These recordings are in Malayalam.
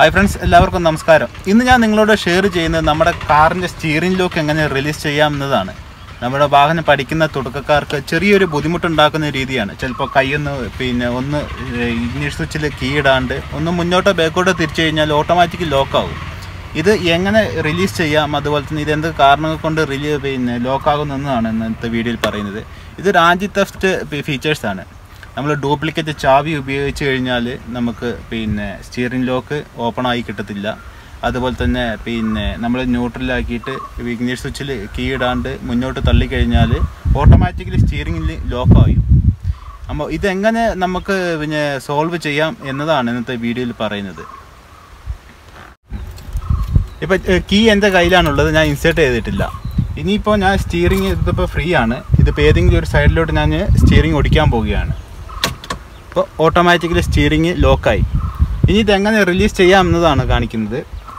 ഹായ് ഫ്രണ്ട്സ് എല്ലാവർക്കും നമസ്കാരം ഇന്ന് ഞാൻ നിങ്ങളോട് ഷെയർ ചെയ്യുന്നത് നമ്മുടെ കാറിൻ്റെ സ്റ്റിയറിംഗ് ലോക്ക് എങ്ങനെ റിലീസ് ചെയ്യാം എന്നതാണ് നമ്മുടെ വാഹനം പഠിക്കുന്ന തുടക്കക്കാർക്ക് ചെറിയൊരു ബുദ്ധിമുട്ടുണ്ടാക്കുന്ന രീതിയാണ് ചിലപ്പോൾ കൈയൊന്ന് പിന്നെ ഒന്ന് ഇഗ്നീഷ് സ്വിച്ചിൽ കീ ഇടാണ്ട് ഒന്ന് മുന്നോട്ടോ ബാക്കോട്ടോ തിരിച്ചു കഴിഞ്ഞാൽ ഓട്ടോമാറ്റിക് ലോക്കാവും ഇത് എങ്ങനെ റിലീസ് ചെയ്യാം അതുപോലെ തന്നെ ഇതെന്ത് കാരണങ്ങൾ കൊണ്ട് റിലീ പിന്നെ ലോക്കാകുന്നതാണ് ഇന്നത്തെ വീഡിയോയിൽ പറയുന്നത് ഇതൊരു ആൻറ്റി തെഫ്റ്റ് ഫീച്ചേഴ്സാണ് നമ്മൾ ഡ്യൂപ്ലിക്കേറ്റ് ചാവി ഉപയോഗിച്ച് കഴിഞ്ഞാൽ നമുക്ക് പിന്നെ സ്റ്റിയറിംഗ് ലോക്ക് ഓപ്പൺ ആയി കിട്ടത്തില്ല അതുപോലെ തന്നെ പിന്നെ നമ്മൾ ന്യൂട്രലാക്കിയിട്ട് ഇഗ്നീഷ് സ്വിച്ചിൽ കീ ഇടാണ്ട് മുന്നോട്ട് തള്ളിക്കഴിഞ്ഞാൽ ഓട്ടോമാറ്റിക്കലി സ്റ്റിയറിംഗിൽ ലോക്കായി അപ്പോൾ ഇതെങ്ങനെ നമുക്ക് പിന്നെ സോൾവ് ചെയ്യാം എന്നതാണ് ഇന്നത്തെ വീഡിയോയിൽ പറയുന്നത് ഇപ്പം കീ എൻ്റെ കയ്യിലാണുള്ളത് ഞാൻ ഇൻസേർട്ട് ചെയ്തിട്ടില്ല ഇനിയിപ്പോൾ ഞാൻ സ്റ്റിയറിംഗ് ഇതിപ്പോൾ ഫ്രീ ആണ് ഇതിപ്പോൾ ഏതെങ്കിലും ഒരു സൈഡിലോട്ട് ഞാൻ സ്റ്റിയറിംഗ് ഓടിക്കാൻ പോവുകയാണ് ഇപ്പോൾ ഓട്ടോമാറ്റിക്കലി സ്റ്റിയറിംഗ് ലോക്കായി ഇനി ഇതെങ്ങനെ റിലീസ് ചെയ്യാം എന്നതാണ് കാണിക്കുന്നത്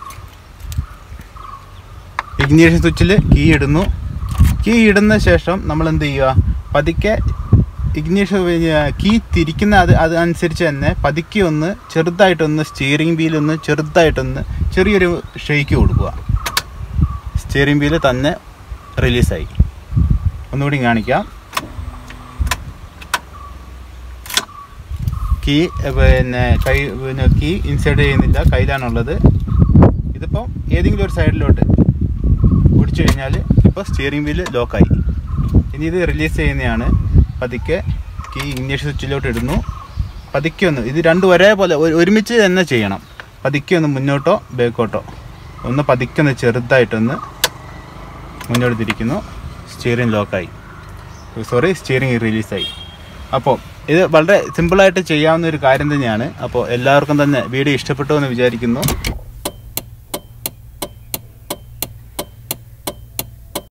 ഇഗ്നീഷൻ സ്വിച്ചിൽ കീ ഇടുന്നു കീ ഇടുന്ന ശേഷം നമ്മൾ എന്ത് ചെയ്യുക പതുക്കെ ഇഗ്നീഷൻ കീ തിരിക്കുന്ന അത് അതനുസരിച്ച് തന്നെ പതുക്കെ ഒന്ന് ചെറുതായിട്ടൊന്ന് സ്റ്റിയറിംഗ് വീലൊന്ന് ചെറുതായിട്ടൊന്ന് ചെറിയൊരു ഷെയ്ക്ക് കൊടുക്കുക സ്റ്റിയറിംഗ് വീല് തന്നെ റിലീസായി ഒന്നുകൂടി കാണിക്കാം കീ പിന്നെ കൈ പിന്നെ കീ ഇൻസേർട്ട് ചെയ്യുന്നില്ല കയ്യിലാണുള്ളത് ഇതിപ്പോൾ ഏതെങ്കിലും ഒരു സൈഡിലോട്ട് ഓടിച്ചു കഴിഞ്ഞാൽ ഇപ്പോൾ സ്റ്റിയറിംഗ് വീല് ലോക്കായി ഇനി ഇത് റിലീസ് ചെയ്യുന്നതാണ് പതുക്കെ കീ ഇഗ്നീഷൻ സ്വിച്ചിലോട്ട് ഇടുന്നു പതുക്കെ ഒന്ന് ഇത് രണ്ടും ഒരേപോലെ ഒരു- ഒരുമിച്ച് തന്നെ ചെയ്യണം പതുക്കെ ഒന്ന് മുന്നോട്ടോ ബാക്കോട്ടോ ഒന്ന് പതുക്കെ ഒന്ന് ചെറുതായിട്ടൊന്ന് മുന്നോട്ട് തിരിക്കുന്നു സ്റ്റിയറിംഗ് ലോക്കായി സോറി സ്റ്റിയറിംഗ് റിലീസായി അപ്പോൾ ഇത് വളരെ സിമ്പിളായിട്ട് ചെയ്യാവുന്ന ഒരു കാര്യം തന്നെയാണ് അപ്പോൾ എല്ലാവർക്കും തന്നെ വീഡിയോ ഇഷ്ടപ്പെട്ടു എന്ന് വിചാരിക്കുന്നു